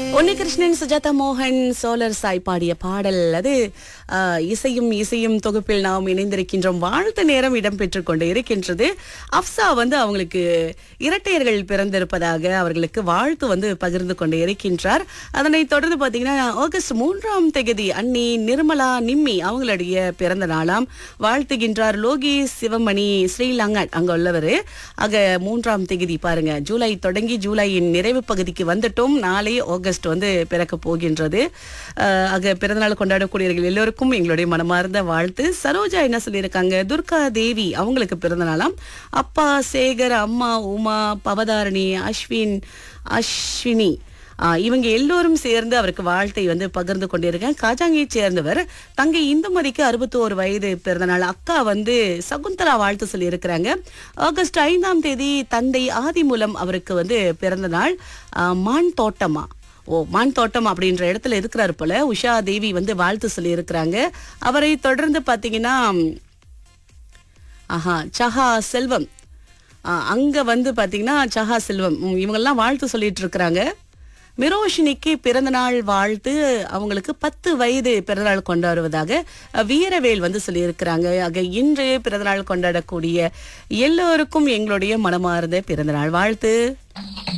உன்னிகிருஷ்ணன் சுஜாதா மோகன் சோலர் சாய் பாடிய பாடல் அது ஆஹ், இசையும் இசையும் தொகுப்பில் நாம் இணைந்திருக்கின்றோம் வாழ்த்து நேரம் இடம்பெற்றுக் கொண்டு இருக்கின்றது அப்சா வந்து அவங்களுக்கு இரட்டையர்கள் பிறந்திருப்பதாக அவர்களுக்கு வாழ்த்து வந்து பகிர்ந்து கொண்டு இருக்கின்றார் அதனைத் தொடர்ந்து பாத்தீங்கன்னா ஆகஸ்ட் மூன்றாம் தேதி அன்னி நிர்மலா நிம்மி அவங்களுடைய பிறந்த நாளாம் வாழ்த்துகின்றார் லோகி சிவமணி ஸ்ரீலங்கட் அங்க உள்ளவர் ஆக மூன்றாம் தேதி பாருங்க ஜூலை தொடங்கி ஜூலையின் நிறைவு பகுதிக்கு வந்துட்டோம் நாளை ஆகஸ்ட் வந்து பிறக்க போகின்றது அஹ், ஆக பிறந்தநாள் கொண்டாடக்கூடியவர்கள் எல்லோருக்கும் எங்களுடைய மனமார்ந்த வாழ்த்து சரோஜா என்ன சொல்லியிருக்காங்க துர்கா தேவி அவங்களுக்கு பிறந்த நாளாம் அப்பா சேகர் அம்மா உமா பவதாரணி அஸ்வின் அஸ்வினி ஆ, இவங்க எல்லோரும் சேர்ந்து அவருக்கு வாழ்த்தை வந்து பகிர்ந்து கொண்டிருக்கேன் காஜாங்கியை சேர்ந்தவர் தங்கை இந்துமதிக்கு அறுபத்தோரு வயது பிறந்தநாள் அக்கா வந்து சகுந்தலா வாழ்த்து சொல்லி இருக்கிறாங்க ஆகஸ்ட் ஐந்தாம் தேதி தந்தை ஆதிமூலம் அவருக்கு வந்து பிறந்த நாள் ஆ, மான் தோட்டமா ஓ மான் தோட்டம் அப்படின்ற இடத்துல இருக்கிறாரு போல உஷா தேவி வந்து வாழ்த்து சொல்லி இருக்கிறாங்க அவரை தொடர்ந்து பாத்தீங்கன்னா ஆஹா சஹா செல்வம் ஆ, அங்க வந்து பாத்தீங்கன்னா சஹா செல்வம் ம், இவங்கெல்லாம் வாழ்த்து சொல்லிட்டு இருக்கிறாங்க மிரோஷினிக்கு பிறந்தநாள் வாழ்த்து அவங்களுக்கு பத்து வயது பிறந்தநாள் கொண்டாடுவதாக அ, வீரவேல் வந்து சொல்லியிருக்கிறாங்க ஆக இன்று பிறந்தநாள் கொண்டாடக்கூடிய எல்லோருக்கும் எங்களுடைய மனமார்ந்த பிறந்தநாள் வாழ்த்து